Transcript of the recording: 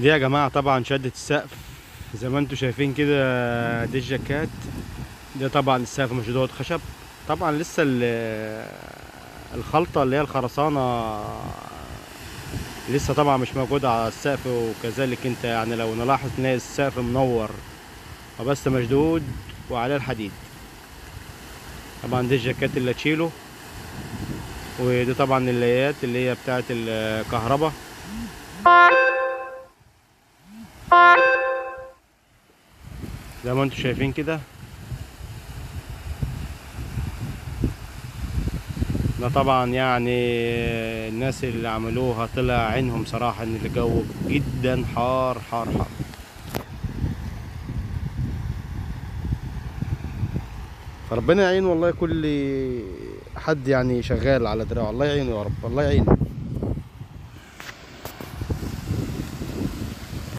دي يا جماعة طبعا شدة السقف زي ما انتم شايفين كده دي الجاكات ده طبعا السقف مشدود خشب طبعا لسه ال- الخلطة اللي هي الخرسانة لسه طبعا مش موجودة على السقف وكذلك انت يعني لو نلاحظ نلاقي السقف منور وبس مشدود وعليه الحديد طبعا دي الجاكيت اللي تشيله ودي طبعا اللايات اللي هي بتاعت الكهرباء زي ما انتم شايفين كده ده طبعا يعني الناس اللي عملوها طلع عينهم صراحة ان الجو جدا حار حار حار فربنا يعين والله كل حد يعني شغال على دراعه الله يعينه يا رب الله يعينه